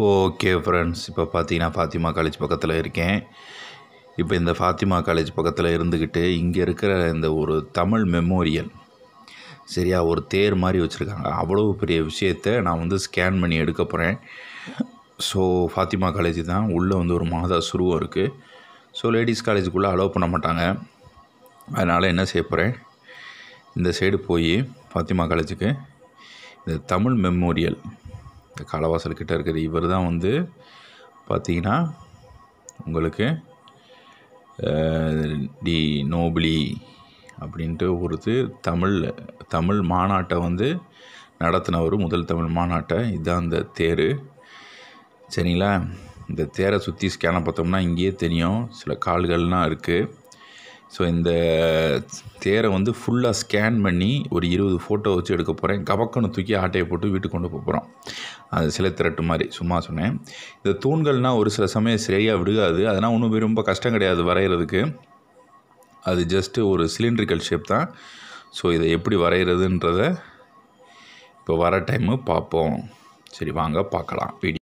okay friends இப்போ பார்த்தீங்கன்னா Fathima college பக்கத்தில் இருக்கேன் இப்போ இந்த ஃபாத்திமா காலேஜ் பக்கத்தில் இருந்துக்கிட்டு இங்கே இருக்கிற இந்த ஒரு தமிழ் மெமோரியல் சரியா ஒரு தேர் மாதிரி வச்சுருக்காங்க அவ்வளோ பெரிய விஷயத்த நான் வந்து ஸ்கேன் பண்ணி எடுக்க போகிறேன் ஸோ ஃபாத்திமா காலேஜ் தான் உள்ளே வந்து ஒரு மாதா சுருவம் இருக்குது ஸோ லேடிஸ் காலேஜுக்குள்ளே அலோவ் பண்ண மாட்டாங்க அதனால் என்ன செய்ய போகிறேன் இந்த சைடு போய் ஃபாத்திமா காலேஜுக்கு இந்த தமிழ் மெமோரியல் இந்த காலவாசல் கிட்ட இருக்கிற இவர் தான் வந்து பார்த்தீங்கன்னா உங்களுக்கு அஹ், டி நோபிளி அப்படின்ட்டு ஒருத்து தமிழ் தமிழ் மாநாட்டை வந்து நடத்தினவர் முதல் தமிழ் மாநாட்டை இதுதான் இந்த தேர் சரிங்களா இந்த தேரை சுற்றி ஸ்கேனை பார்த்தோம்னா இங்கேயே தெரியும் சில கால்கள்லாம் இருக்குது ஸோ இந்த தேரை வந்து ஃபுல்லாக ஸ்கேன் பண்ணி ஒரு இருபது ஃபோட்டோ வச்சு எடுக்க போகிறேன் கபக்கன்னு தூக்கி ஆட்டையை போட்டு வீட்டுக்கு கொண்டு போக போகிறோம் அது சிலை திரட்டு மாதிரி சும்மா சொன்னேன் இந்த தூண்கள்னால் ஒரு சில சமயம் சரியாக விடுகாது அதனால் ஒன்றும் ரொம்ப கஷ்டம் கிடையாது வரைகிறதுக்கு அது ஜஸ்ட்டு ஒரு சிலிண்ட்ரிக்கல் ஷேப் தான் ஸோ இதை எப்படி வரைகிறதுன்றத இப்போ வர டைமு பார்ப்போம் சரி வாங்க பார்க்கலாம் வீடியோ